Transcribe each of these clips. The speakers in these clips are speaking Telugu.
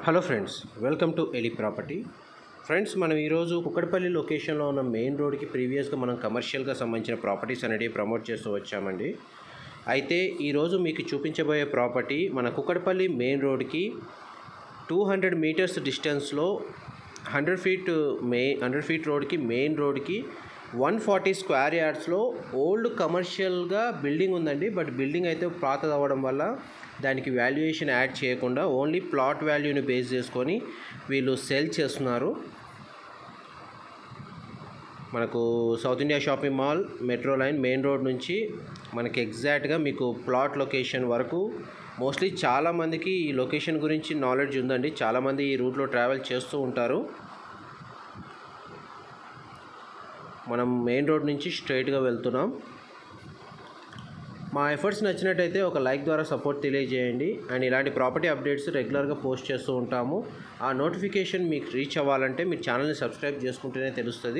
హలో ఫ్రెండ్స్ వెల్కమ్ టు ఎలి ప్రాపర్టీ ఫ్రెండ్స్ మనం ఈరోజు కుక్కడపల్లి లొకేషన్లో ఉన్న మెయిన్ రోడ్కి ప్రీవియస్గా మనం కమర్షియల్గా సంబంధించిన ప్రాపర్టీస్ అనేవి ప్రమోట్ చేస్తూ వచ్చామండి అయితే ఈరోజు మీకు చూపించబోయే ప్రాపర్టీ మన కుక్కడపల్లి మెయిన్ రోడ్కి టూ హండ్రెడ్ మీటర్స్ డిస్టెన్స్లో హండ్రెడ్ ఫీట్ మే హండ్రెడ్ ఫీట్ రోడ్కి మెయిన్ రోడ్కి వన్ ఫార్టీ స్క్వేర్ యార్డ్స్లో ఓల్డ్ కమర్షియల్గా బిల్డింగ్ ఉందండి బట్ బిల్డింగ్ అయితే పాతది అవ్వడం వల్ల దానికి వాల్యుయేషన్ యాడ్ చేయకుండా ఓన్లీ ప్లాట్ వాల్యూని బేస్ చేసుకొని వీళ్ళు సెల్ చేస్తున్నారు మనకు South India shopping mall metro line main road నుంచి మనకి ఎగ్జాక్ట్గా మీకు ప్లాట్ లొకేషన్ వరకు మోస్ట్లీ చాలామందికి ఈ లొకేషన్ గురించి నాలెడ్జ్ ఉందండి చాలామంది ఈ రూట్లో ట్రావెల్ చేస్తూ ఉంటారు మనం మెయిన్ రోడ్ నుంచి స్ట్రైట్గా వెళ్తున్నాం మా ఎఫర్ట్స్ నచ్చినట్టయితే ఒక లైక్ ద్వారా సపోర్ట్ తెలియజేయండి అండ్ ఇలాంటి ప్రాపర్టీ అప్డేట్స్ రెగ్యులర్గా పోస్ట్ చేస్తూ ఉంటాము ఆ నోటిఫికేషన్ మీకు రీచ్ అవ్వాలంటే మీరు ఛానల్ని సబ్స్క్రైబ్ చేసుకుంటేనే తెలుస్తుంది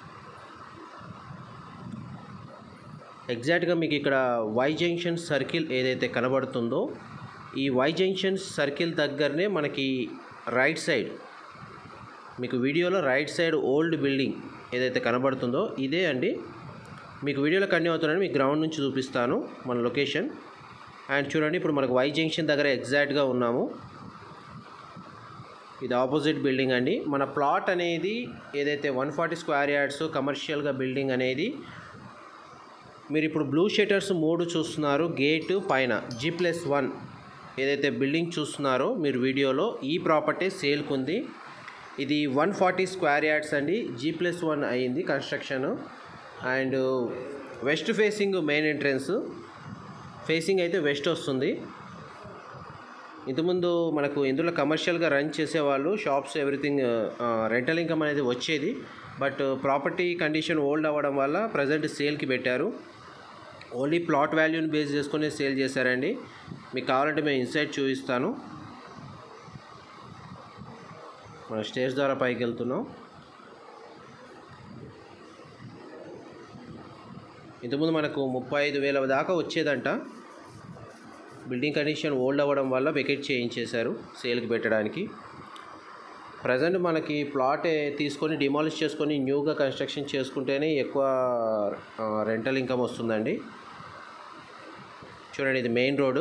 ఎగ్జాక్ట్గా మీకు ఇక్కడ వై జంక్షన్ సర్కిల్ ఏదైతే కనబడుతుందో ఈ వై జంక్షన్ సర్కిల్ దగ్గరనే మనకి రైట్ సైడ్ మీకు వీడియోలో రైట్ సైడ్ ఓల్డ్ బిల్డింగ్ ఏదైతే కనబడుతుందో ఇదే అండి మీకు వీడియోలో కన్యూ అవుతున్నాను మీకు గ్రౌండ్ నుంచి చూపిస్తాను మన లొకేషన్ అండ్ చూడండి ఇప్పుడు మనకు వై జంక్షన్ దగ్గర ఎగ్జాక్ట్గా ఉన్నాము ఇది ఆపోజిట్ బిల్డింగ్ అండి మన ప్లాట్ అనేది ఏదైతే వన్ ఫార్టీ స్క్వేర్ యార్డ్స్ కమర్షియల్గా బిల్డింగ్ అనేది మీరు ఇప్పుడు బ్లూ షెటర్స్ మూడు చూస్తున్నారు గేటు పైన జీ ప్లస్ వన్ ఏదైతే బిల్డింగ్ చూస్తున్నారో మీరు వీడియోలో ఈ ప్రాపర్టీ సేల్కి ఉంది ఇది వన్ ఫార్టీ స్క్వేర్ యార్డ్స్ అండి జీ ప్లస్ వన్ అయింది construction and west facing main entrance facing అయితే వెస్ట్ వస్తుంది ఇంతకుముందు మనకు ఇందులో కమర్షియల్గా రన్ చేసేవాళ్ళు షాప్స్ ఎవ్రీథింగ్ రెంటల్ ఇన్కమ్ అనేది వచ్చేది బట్ ప్రాపర్టీ కండిషన్ ఓల్డ్ అవ్వడం వల్ల ప్రజెంట్ సేల్కి పెట్టారు ఓన్లీ ప్లాట్ వాల్యూని బేస్ చేసుకుని సేల్ చేశారండి మీకు కావాలంటే మేము ఇన్సైడ్ చూపిస్తాను మన స్టేజ్ ద్వారా పైకి వెళ్తున్నాం ఇంతకుముందు మనకు ముప్పై ఐదు వేల దాకా వచ్చేదంట బిల్డింగ్ కండిషన్ ఓల్డ్ అవ్వడం వల్ల వెకెట్ చేయించేశారు సేల్కి పెట్టడానికి ప్రజెంట్ మనకి ప్లాట్ తీసుకొని డిమాలిష్ చేసుకొని న్యూగా కన్స్ట్రక్షన్ చేసుకుంటేనే ఎక్కువ రెంటల్ ఇన్కమ్ వస్తుందండి చూడండి ఇది మెయిన్ రోడ్డు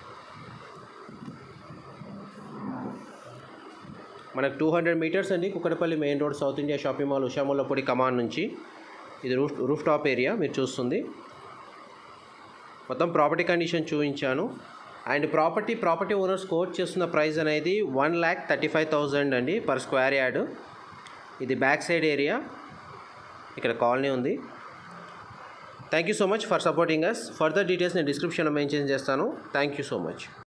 మనకు టూ హండ్రెడ్ మీటర్స్ అండి Kukatpally main road south India shopping mall Usha Mullapudi Kaman నుంచి ఇది రూఫ్ రూఫ్ టాప్ ఏరియా మీరు చూస్తుంది మొత్తం ప్రాపర్టీ కండిషన్ చూపించాను and property property owners quote చేస్తున్న ప్రైస్ అనేది one lakh thirty five thousand అండి పర్ స్క్వేర్ యార్డ్ ఇది బ్యాక్ సైడ్ ఏరియా ఇక్కడ కాలనీ ఉంది thank you so much for supporting us further details నేను డిస్క్రిప్షన్లో మెన్షన్ చేస్తాను థ్యాంక్ యూ సో మచ్